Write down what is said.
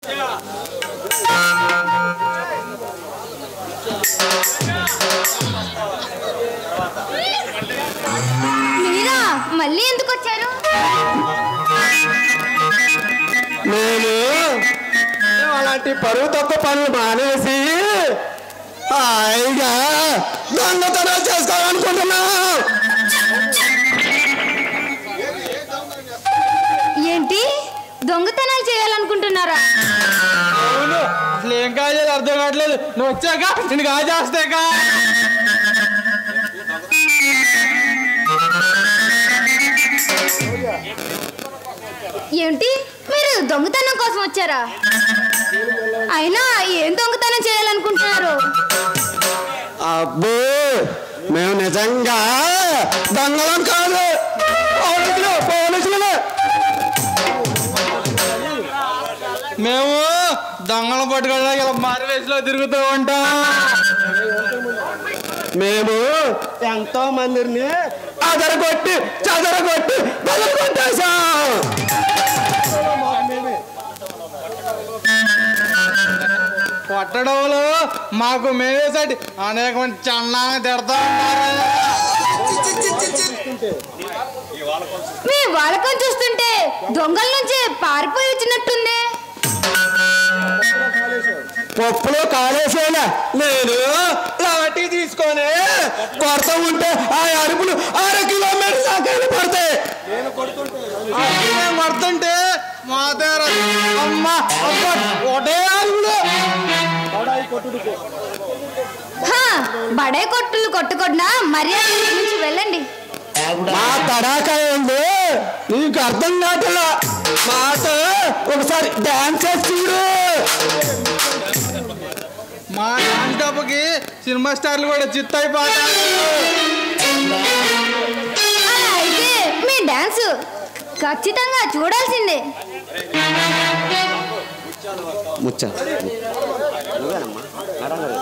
మీరా మళ్ళీ ఎందుకు వచ్చారు నేను అలాంటి పరువు తక్కువ పనులు మానేసి హాయిగా దొంగతనాలు చేసుకోవాలనుకుంటున్నా ఏంటి దొంగతనాలు చేయాలనుకుంటున్నారా అవును అసలు ఏం కాదు అర్థం కావట్లేదు నువ్వు వచ్చాక నేను కాజేస్తాక ఏంటి మీరు దొంగతనం కోసం వచ్చారా అయినా ఏం దొంగతనం చేయాలనుకుంటున్నారు అబ్బో మేము నిజంగా దొంగలం కాదు పోలీసులు పోలీసులు మేము దొంగలు పట్టుకోవడానికి ఇలా మారువేసిలో తిరుగుతూ ఉంటాం మేము ఎంతో మందిని అదరగొట్టి చదరగొట్టి బదరగొట్టేశాం కొట్టడంలో మాకు మేవేసటి అనేక మంది చన్నాగా తిడతా ఉంటారు మీ వాళ్ళకం చూస్తుంటే దొంగల నుంచి పారిపోయి వచ్చినట్టుంది పప్పులో కాలేసేలా నేను లాటి తీసుకొని కొడతా ఉంటే ఆ అరుపులు అర కిలోమీటర్ దాకా పడతాయి మేము పడుతుంటే మా దగ్గర అమ్మ అబ్బ ఒకటే అరుగులు హా, బడే కొట్టులు కొట్టుకొట్టినా మర్యాద నుంచి వెళ్ళండి మా తడాకా ఉంది నీకు అర్థం కావట్లా మాట ఒకసారి డాన్స్ చేసి చూడు మా డాన్స్ డబ్బుకి సినిమా స్టార్లు కూడా చిత్తైపోతారు అలా అయితే మీ డాన్స్ ఖచ్చితంగా చూడాల్సిందే ముచ్చ